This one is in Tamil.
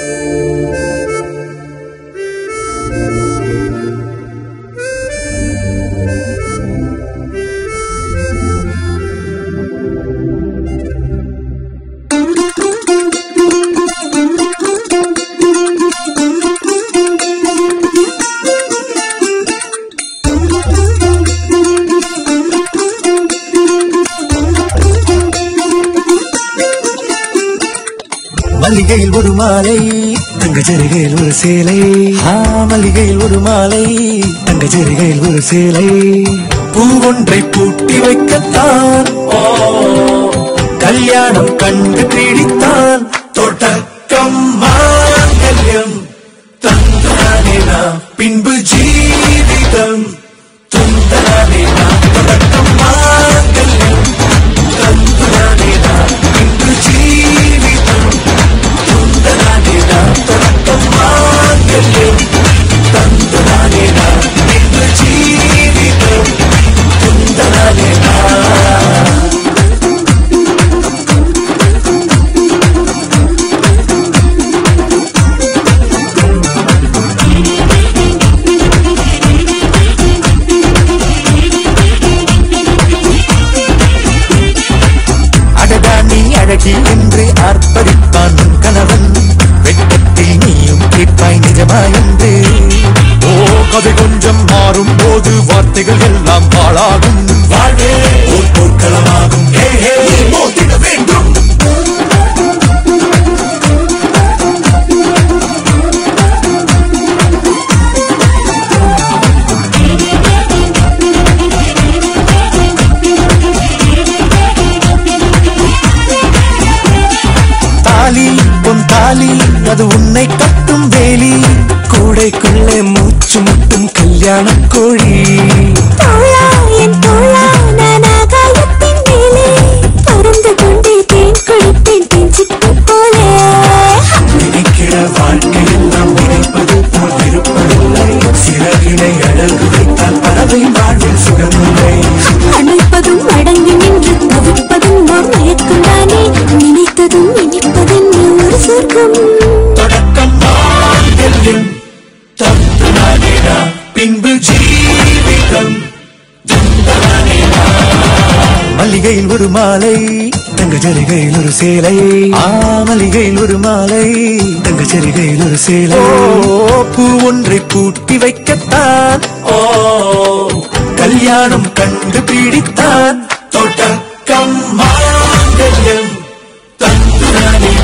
மல்லிகையில் ஒரு மாலை தங்க ஜரிகையில் ஒரு சேலை ஆ மல்லிகையில் ஒரு மாலை தங்க ஜரிகையில் ஒரு சேலை பூவொன்றை பூட்டி வைக்கத்தான் ஓ கல்யாணம் கண்டு பிடித்தான் தொடக்கம் மாங்கல்யம் தந்தானே நாம் பின்பு ஜீவிதம் துந்தானே நாம் தொடக்கம் மாங்கல்யம் தந்தானே நாம் பின்பு ஜீவிதம் துந்தானே நாம் தொடக்கம் மாங்கல்யம் தந்தானே நாம் பின்பு ஜீவிதம் துந்தானே நாம் அடடா நீ அழகி என்று ஆர்ப்பரிப்பான் உன் கணவன் வெட்கத்தில் நீயும் கேட்பாய் நிஜமா என்று ஓ கதை கொஞ்சம் மாறும் போது வார்த்தைகள் எல்லாம் பாழாகும் வாழ்வே ஒரு போர்க்களமாகும் ஹே ஹே மோதிட வேண்டும் தாலி உன் தாலி அது உன்னை கட்டும் வேலி கூடைக்குள்ளே மூச்சு முட்டும் கல்யாண கோழி தோழா என் தோழா நான் ஆகாயத்தின் மேலே பறந்து கொண்டே தேன் குளிப்பேன் தெஞ்சிட்டு போலே நினைக்கிற வாழ்க்கையெல்லாம் நினைப்பது போல் இருப்பதில்லை சிறகினை அழகு வைத்தால் பறவை வாழ்வில் சுகமில்லை அணைப்பதும் அடங்கி நின்று தவிப்பதும் ஓர் மயக்கம் தானே நினைத்ததும் இனிப்பதும் ஒரு சொர்க்கம் தொடக்கம் மாங்கல்யம் தந்தனானேனா பின்பு ஜீவிதம் தந்தனானேனா மல்லிகையில் ஒரு மாலை தங்க ஜரிகையில் ஒரு சேலை ஆ மல்லிகையில் ஒரு மாலை தங்க ஜரிகையில் ஒரு சேலை ஓ பூ ஒன்றை பூட்டி வைக்கத்தான் ஓ கல்யாணம் கண்டு பிடித்தான் தொடக்கம் மாங்கல்யம் தந்துரானே